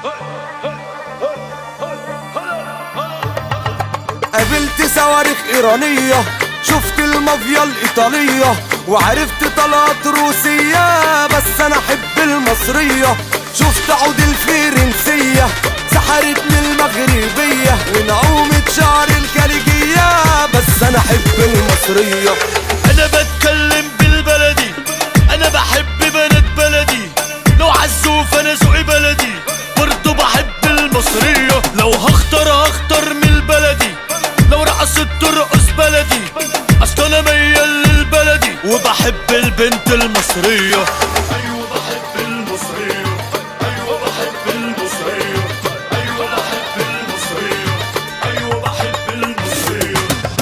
قابلت صواريخ ايرانية شفت المافيا الايطالية وعرفت طلعت روسية بس انا احب المصرية شفت عود الفرنسية سحرتني المغربية ونعومة شعر الخليجية بس انا احب المصرية انا بتكلم بالبلدي انا بحب بنات بلدي لو عزوف انا ذوقي بلدي برضه بحب المصرية لو هختار هختار من البلدي لو رقصت ترقص بلدي اصل انا ميال للبلدي وبحب البنت المصرية ايوه بحب المصرية ايوه بحب المصرية ايوه بحب المصرية ايوه بحب المصرية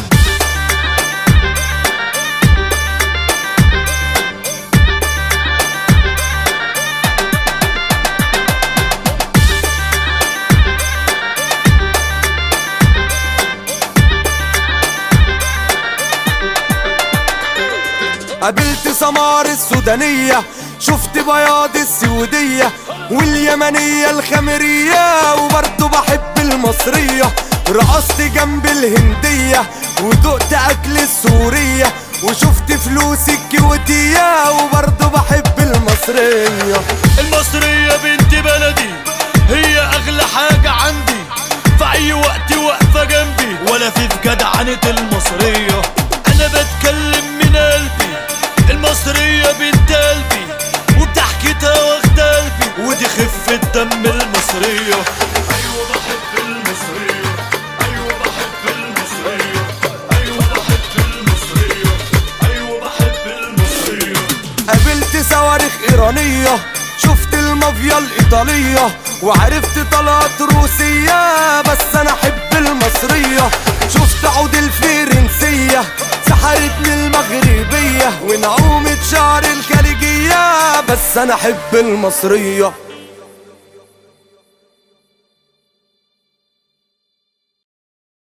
قابلت سمار السودانية شفت بياض السعودية واليمنية الخمرية وبرضه بحب المصرية رقصت جنب الهندية ودقت أكل السورية وشفت فلوس الكويتية وبرضه بحب المصرية المصرية بنت بلدي هي أغلى حاجة عندي في أي وقت واقفة جنبي ولا في في جدعنة المصرية أنا بتكلم من قلبي المصرية بنت قلبي وبضحكتها واخدة قلبي ودي خفة دم المصرية أيوة بحب المصرية أيوة بحب المصرية أيوة بحب المصرية أيوة بحب المصرية قابلت صواريخ ايرانية شفت المافيا الايطالية وعرفت طلعت روسية بس انا احب المصرية شفت عود الفرنسية سحرتني المغربية ونعومة شعر الخليجية بس انا احب المصرية